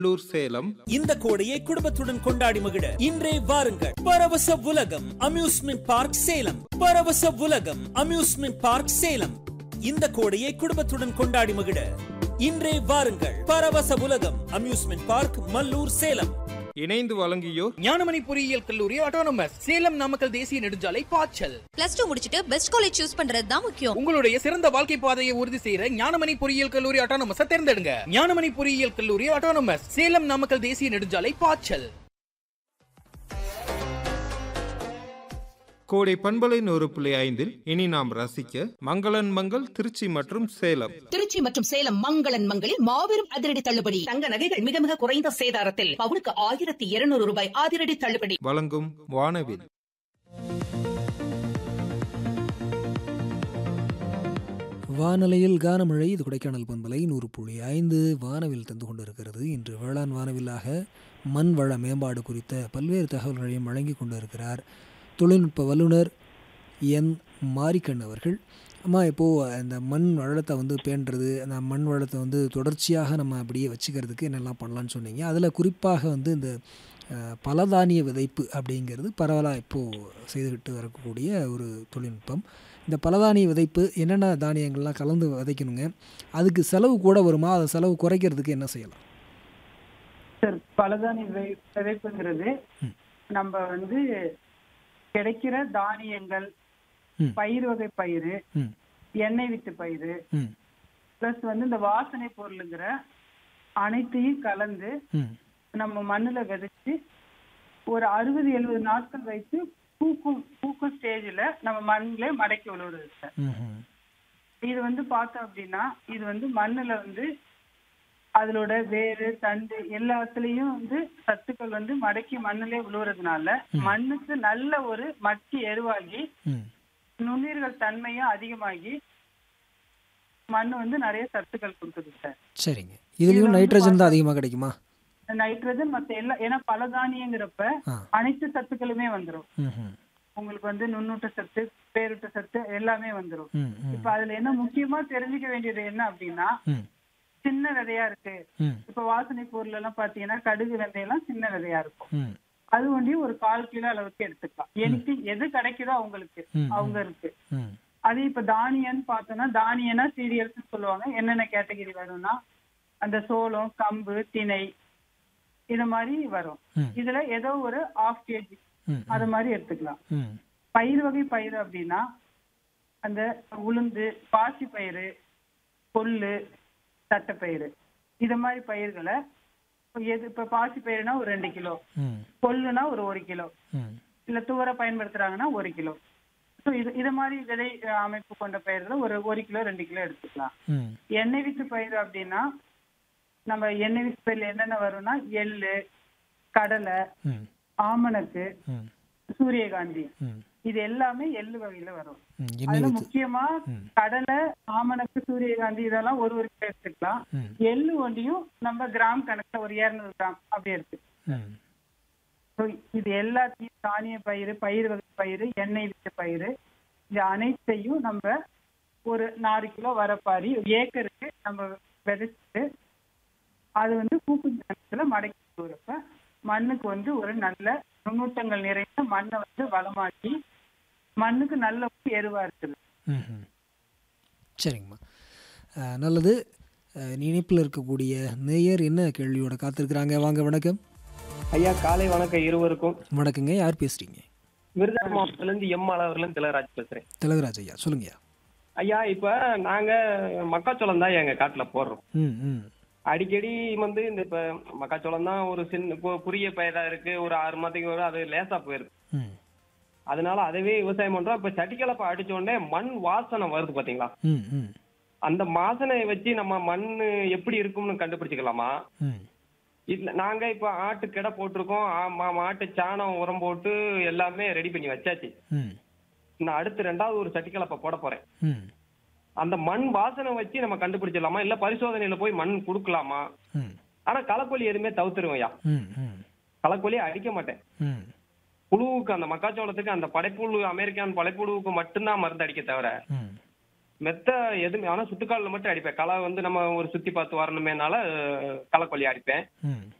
உள்ளூர் சேலம் இந்த கோடையை குடும்பத்துடன் கொண்டாடி மகிழ இன்றே வாருங்கள் பரவச உலகம் அம்யூஸ்மெண்ட் பார்க் சேலம் பரவச உலகம் அம்யூஸ்மெண்ட் பார்க் சேலம் இந்த கோடையை குடும்பத்துடன் கொண்டாடி மகிழ இன்றே வாருங்கள் பரவச உலகம் அம்யூஸ்மெண்ட் பார்க் மல்லூர் சேலம் இணைந்து வழங்கியோர் ஞானமணி பொறியியல் கல்லூரி ஆட்டோனமஸ் சேலம் நாமக்கல் தேசிய நெடுஞ்சாலை பாய்ச்சல் பிளஸ் டூ முடிச்சிட்டு பெஸ்ட் காலேஜ் சூஸ் பண்றது தான் முக்கியம் உங்களுடைய சிறந்த வாழ்க்கை பாதையை உறுதி செய்யற ஞானமணி பொறியியல் கல்லூரி ஆட்டோனமஸ் தேர்ந்தெடுங்க ஞானமணி பொறியியல் கல்லூரி ஆட்டோனமஸ் சேலம் நாமக்கல் தேசிய நெடுஞ்சாலை பாய்ச்சல் கோடை பண்பலை நூறு புள்ளி ஐந்தில் இனி நாம் ரசிக்க மங்களன் மங்கள் திருச்சி மற்றும் சேலம் திருச்சி மற்றும் சேலம் மங்களன் மங்களில் மாபெரும் அதிரடி தள்ளுபடி தங்க நகைகள் மிக மிக குறைந்த சேதாரத்தில் பவுனுக்கு ஆயிரத்தி இருநூறு ரூபாய் அதிரடி தள்ளுபடி வழங்கும் வானவில் வானலையில் கானமழை இது கொடைக்கானல் பண்பலை நூறு புள்ளி ஐந்து வானவில் தந்து கொண்டிருக்கிறது இன்று வேளாண் வானவில்லாக மண் வள மேம்பாடு குறித்த பல்வேறு தகவல்களையும் வழங்கி கொண்டிருக்கிறார் தொழில்நுட்ப வல்லுனர் என் மாரிக்கண் அவர்கள் அம்மா இப்போது இந்த மண் வளத்தை வந்து பேண்டுறது அந்த மண் வளத்தை வந்து தொடர்ச்சியாக நம்ம அப்படியே வச்சுக்கிறதுக்கு என்னெல்லாம் பண்ணலான்னு சொன்னீங்க அதில் குறிப்பாக வந்து இந்த அஹ், பலதானிய விதைப்பு அப்படிங்கிறது பரவலாக இப்போது செய்துக்கிட்டு வரக்கூடிய ஒரு தொழில்நுட்பம் இந்த பலதானிய விதைப்பு என்னென்ன தானியங்கள்லாம் கலந்து விதைக்கணுங்க அதுக்கு செலவு கூட வருமா அதை செலவு குறைக்கிறதுக்கு என்ன செய்யலாம் சார் பலதானி விதை- விதைப்புங்கிறது நம்ம வந்து கிடைக்கிற தானியங்கள் ம். பயிர் வகை பயிர் ம் எண்ணெய் வித்து பயிர் ம் பிளஸ் வந்து இந்த வாசனை பொருளுங்கிற அனைத்தையும் கலந்து ம் நம்ம மண்ணுல விதைச்சு ஒரு அறுபது எழுபது நாட்கள் வைத்து பூக்கும் பூக்கும் ஸ்டேஜ்ல நம்ம மண்ணிலே மடக்கி விழுவுறது சார் ம்ஹும். இது வந்து பார்த்தோம் அப்படின்னா இது வந்து மண்ணுல வந்து அதனோட வேறு தண்டு எல்லாத்துலயும் வந்து சத்துக்கள் வந்து மடக்கி மண்ணிலே விழுவுறதுனால மண்ணுக்கு நல்ல ஒரு மட்சி எருவாகி ம் நுண்ணுயிர்கள் தன்மையும் அதிகமாகி மண் வந்து நிறைய சத்துக்கள் கொடுக்குது சார் சரிங்க இதுலேயும் நைட்ரஜன் தான் அதிகமாக கிடைக்குமா நைட்ரஜன் மத்த எல்லா ஏன்னா பல தானியங்கிறப்ப ஆ. அனைத்து சத்துக்களுமே வந்துரும் ம்ஹும். உங்களுக்கு வந்து நுண்ணூட்ட சத்து பேரூட்ட சத்து எல்லாமே வந்துரும் ம் ம் இப்ப அதுல என்ன முக்கியமா தெரிஞ்சுக்க வேண்டியது என்ன அப்படின்னா ம் சின்ன விதையா இருக்கு ம் இப்ப வாசனை பொருள் எல்லாம் பாத்தீங்கன்னா கடுகு வெந்தயம்லாம் சின்ன விதையா இருக்கும் ம் அது வந்து ஒரு கால் கிலோ அளவுக்கு எடுத்துக்கலாம் எனக்கு எது கிடைக்குதோ அவங்களுக்கு ம், ம். அவங்க இருக்கு ம் அது இப்ப தானியம்னு பார்த்தோம்னா தானியம்னா சீரியல்ஸ் சொல்லுவாங்க என்னென்ன கேட்டகரி வரும்னா அந்த சோளம் கம்பு திணை இது மாதிரி வரும் ம். இதுல ஏதோ ஒரு ஆஃப் கேஜி ம் அது மாதிரி எடுத்துக்கலாம் ம் பயிர் வகை பயிர் அப்படின்னா அந்த உளுந்து பாசி பயிறு கொள்ளு தட்டைப்பயிறு இது மாதிரி பயிர்களை இப்ப எது இப்ப பாசி பயிறுனா ஒரு ரெண்டு கிலோ ம் கொள்ளுனா ஒரு ஒரு கிலோ ம் இல்ல துவரை பயன்படுத்துறாங்கன்னா ஒரு கிலோ ஸோ இது இது மாதிரி விதை அஹ், அமைப்பு கொண்ட பயிர்களை ஒரு ஒரு கிலோ ரெண்டு கிலோ எடுத்துக்கலாம் ம் எண்ணெய் வித்து பயிர் அப்படின்னா நம்ம எண்ணெய் வித்து பயிர்ல என்னென்ன வரும்னா எள்ளு கடலை ம் ஆமணக்கு ம் சூரியகாந்தி ம் இது எல்லாமே எள்ளு வகையில வரும் ம் அதுல எண்ணெய் வித்து முக்கியமா ம். கடலை ஆமணக்கு சூரியகாந்தி இதெல்லாம் ஒரு ஒரு கிலோ எடுத்துக்கலாம் ம் எள்ளு ஒண்டியும் நம்ம கிராம் கணக்குல ஒரு இருநூறு கிராம் அப்படி எடுத்து ம் So, இது எல்லாத்தையும் தானிய பயிர் பயிர் வகை பயிர் எண்ணெய் வித்த பயிர் இது அனைத்தையும் நம்ம ஒரு நாலு கிலோ வரப்பாரி ஏக்கருக்கு நம்ம விதைச்சிட்டு அது வந்து பூக்கும் நேரத்துல மடக்கி போறப்ப மண்ணுக்கு வந்து ஒரு நல்ல நுண்ணூட்டங்கள் நிறைந்த மண்ணை வந்து வளமாக்கி மண்ணுக்கு நல்ல ஒரு எருவா இருக்குது ம்ஹும். சரிங்கம்மா அஹ், நல்லது அஹ், இணைப்பில் இருக்கக்கூடிய நேயர் என்ன கேள்வியோட காத்திருக்கிறாங்க வாங்க வணக்கம் ஐயா காலை வணக்கம் இருவருக்கும் வணக்கங்க யார் பேசுறீங்க விருதுநகர் மாவட்டத்துல இருந்து எம் அளவுல திலகராஜ் பேசுறேன் திலகராஜ் ஐயா சொல்லுங்கய்யா ஐயா இப்ப நாங்க மக்காச்சோளம் தான் எங்க காட்டுல போடுறோம் ம் ம் அடிக்கடி வந்து இந்த இப்ப மக்காச்சோளம் தான் ஒரு சின்ன கு- குறுகிய பயிரா இருக்கு ஒரு ஆறு மாதத்துக்கு வரும் அது லேசா போயிருக்கு ம் அதனால அதவே விவசாயம் பண்றோம் இப்ப சட்டிக்கலப்ப அடிச்ச உடனே மண் வாசனை வருது பாத்தீங்களா ம் ம் அந்த வாசனையை வச்சு நம்ம மண் எப்படி இருக்கும்னு கண்டுபிடிச்சுக்கலாமா ம் இல்ல நாங்க இப்ப ஆட்டு கிடை போட்டிருக்கோம் ஆ- மா- மாட்டு சாணம் உரம் போட்டு எல்லாமே ரெடி பண்ணி வச்சாச்சு ம் நான் அடுத்து ரெண்டாவது ஒரு சட்டிக்கலப்ப போட போறேன் ம் அந்த மண் வாசனை வச்சு நம்ம கண்டுபிடிச்சிடலாமா இல்ல பரிசோதனையில போய் மண் கொடுக்கலாமா ம் ஆனா களக்கொல்லி எதுவுமே தவிர்த்துருவையா ம் ம் களக்கொல்லி அடிக்க மாட்டேன் ம் புழுவுக்கு அந்த மக்காச்சோளத்துக்கு அந்த படைப்புழு அமெரிக்கான் படைப்புழுவுக்கு மட்டும்தான் மருந்து அடிக்க தவிர ம் மெத்த எதுவுமே ஆனா சுத்துக்கால்ல மட்டும் அடிப்பேன் களை வந்து நம்ம ஒரு சுத்தி பார்த்து வரணுமேனால களைக்கொல்லி அடிப்பேன் ம்